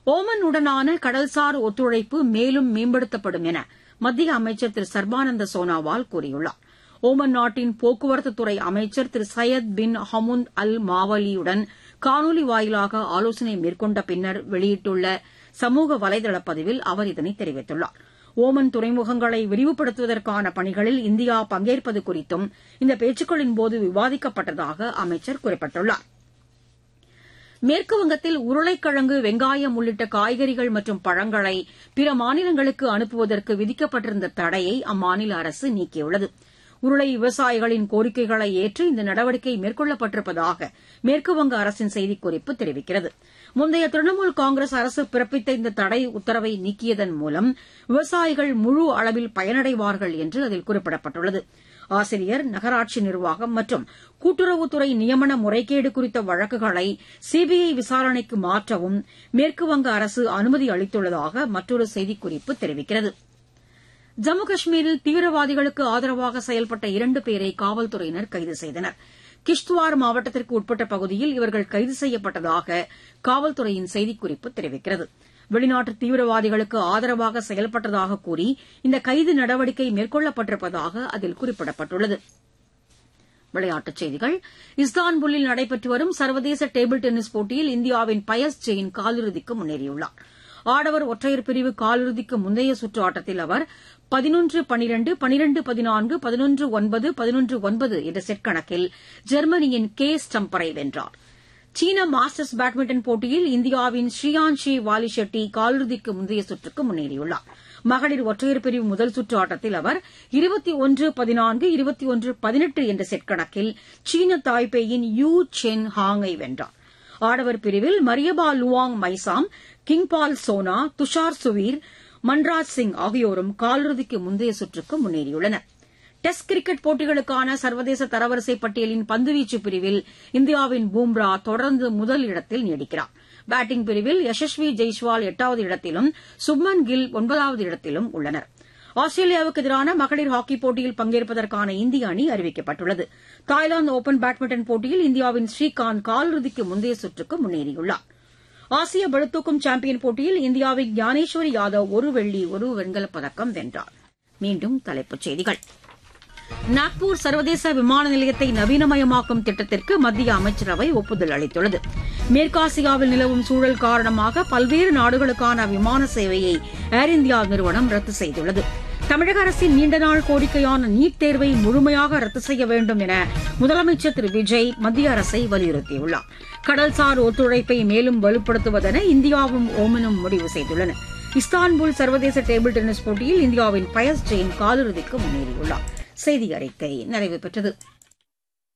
ஓமனுடனான கடல்சார் ஒத்துழைப்பு மேலும் மேம்படுத்தப்படும் என மத்திய அமைச்சர் திரு சர்பானந்த சோனாவால் கூறியுள்ளார் ஓமன் நாட்டின் போக்குவரத்துத்துறை அமைச்சர் திரு சையத் பின் ஹமுந்த் அல் மாவலியுடன் காணொலி வாயிலாக ஆலோசனை மேற்கொண்ட பின்னர் வெளியிட்டுள்ள சமூக வலைதள பதிவில் அவர் இதனை தெரிவித்துள்ளார் ஓமன் துறைமுகங்களை விரிவுபடுத்துவதற்கான பணிகளில் இந்தியா பங்கேற்பது குறித்தும் இந்த பேச்சுக்களின்போது விவாதிக்கப்பட்டதாக அமைச்சர் குறிப்பிட்டுள்ளார் மேற்குவங்கத்தில் உருளைக்கிழங்கு வெங்காயம் உள்ளிட்ட காய்கறிகள் மற்றும் பழங்களை பிற மாநிலங்களுக்கு அனுப்புவதற்கு விதிக்கப்பட்டிருந்த தடையை அம்மாநில அரசு நீக்கியுள்ளது உருளை விவசாயிகளின் கோரிக்கைகளை ஏற்று இந்த நடவடிக்கை மேற்கொள்ளப்பட்டிருப்பதாக மேற்குவங்க அரசின் செய்திக்குறிப்பு தெரிவிக்கிறது முந்தைய திரிணாமுல் காங்கிரஸ் அரசு பிறப்பித்த இந்த தடை உத்தரவை நீக்கியதன் மூலம் விவசாயிகள் முழு அளவில் பயனடைவார்கள் என்று அதில் குறிப்பிடப்பட்டுள்ளது ஆசிரியர் நகராட்சி நிர்வாகம் மற்றும் கூட்டுறவுத்துறை நியமன முறைகேடு குறித்த வழக்குகளை சிபிஐ விசாரணைக்கு மாற்றவும் மேற்குவங்க அரசு அனுமதி அளித்துள்ளதாக மற்றொரு செய்திக்குறிப்பு தெரிவிக்கிறது ஜம்மு காஷ்மீரில் தீவிரவாதிகளுக்கு ஆதரவாக செயல்பட்ட இரண்டு பேரை காவல்துறையினர் கைது செய்தனர் கிஷ்துவார் மாவட்டத்திற்கு உட்பட்ட பகுதியில் இவர்கள் கைது செய்யப்பட்டதாக காவல்துறையின் செய்திக்குறிப்பு தெரிவிக்கிறது வெளிநாட்டு தீவிரவாதிகளுக்கு ஆதரவாக செயல்பட்டதாக கூறி இந்த கைது நடவடிக்கை மேற்கொள்ளப்பட்டிருப்பதாக அதில் குறிப்பிடப்பட்டுள்ளது விளையாட்டுச் செய்திகள் இஸ்தான்புல்லில் நடைபெற்று வரும் சர்வதேச டேபிள் டென்னிஸ் போட்டியில் இந்தியாவின் பயஸ் ஜெயின் காலிறுதிக்கு முன்னேறியுள்ளார் ஆடவர் ஒற்றையர் பிரிவு காலிறுதிக்கு முந்தைய சுற்று ஆட்டத்தில் அவர் பதினொன்று பனிரண்டு பனிரண்டு பதினான்கு பதினொன்று ஒன்பது பதினொன்று ஒன்பது என்ற செட் கணக்கில் ஜெர்மனியின் கே ஸ்டம்பரை வென்றார் சீன மாஸ்டர்ஸ் பேட்மிண்டன் போட்டியில் இந்தியாவின் ஸ்ரீயான்ஷி வாலிஷெட்டி காலிறுதிக்கு முந்தைய சுற்றுக்கு முன்னேறியுள்ளார் மகளிர் ஒற்றையர் பிரிவு முதல் சுற்று ஆட்டத்தில் அவர் இருபத்தி ஒன்று பதினான்கு இருபத்தி ஒன்று பதினெட்டு என்ற செட் கணக்கில் சீன தாய்பேயின் யூ சென் ஹாங்கை வென்றார் ஆடவர் பிரிவில் மரியபா லுவாங் மைசாம் கிங்பால் சோனா துஷார் சுவீர் மன்ராஜ் சிங் ஆகியோரும் காலிறுதிக்கு முந்தைய சுற்றுக்கு முன்னேறியுள்ளனர் டெஸ்ட் கிரிக்கெட் போட்டிகளுக்கான சர்வதேச தரவரிசை பட்டியலின் பந்துவீச்சு பிரிவில் இந்தியாவின் பூம்ரா தொடர்ந்து முதல் இடத்தில் நீடிக்கிறார் பேட்டிங் பிரிவில் யசஸ்வி ஜெய்ஸ்வால் எட்டாவது இடத்திலும் சுப்மன் கில் ஒன்பதாவது இடத்திலும் உள்ளனர் ஆஸ்திரேலியாவுக்கு எதிரான மகளிர் ஹாக்கிப் போட்டியில் பங்கேற்பதற்கான இந்திய அணி அறிவிக்கப்பட்டுள்ளது தாய்லாந்து ஓபன் பேட்மிண்டன் போட்டியில் இந்தியாவின் ஸ்ரீகாந்த் காலிறுதிக்கு முந்தைய சுற்றுக்கு முன்னேறியுள்ளார் ஆசிய பளுதூக்கும் சாம்பியன் போட்டியில் இந்தியாவின் ஞானேஸ்வரி யாதவ் ஒரு வெள்ளி ஒரு வெண்கலப் பதக்கம் வென்றார் மீண்டும் தலைப்புச் செய்திகள் நாக்பூர் சர்வதேச விமான நிலையத்தை நவீனமயமாக்கும் திட்டத்திற்கு மத்திய அமைச்சரவை ஒப்புதல் அளித்துள்ளது மேற்காசியாவில் நிலவும் சூழல் காரணமாக பல்வேறு நாடுகளுக்கான விமான சேவையை ஏர் இந்தியா நிறுவனம் ரத்து செய்துள்ளது தமிழக அரசின் நீண்டநாள் கோரிக்கையான நீட் தேர்வை முழுமையாக ரத்து செய்ய வேண்டும் என முதலமைச்சர் திரு விஜய் மத்திய அரசை வலியுறுத்தியுள்ளார் கடல்சார் ஒத்துழைப்பை மேலும் வலுப்படுத்துவதென இந்தியாவும் ஓமனும் முடிவு செய்துள்ளன இஸ்தான்புல் சர்வதேச டேபிள் டென்னிஸ் போட்டியில் இந்தியாவின் பயஸ் ஜெயின் காலிறுதிக்கு முன்னேறியுள்ளார் செய்தி அறிக்கை நிறைவு பெற்றது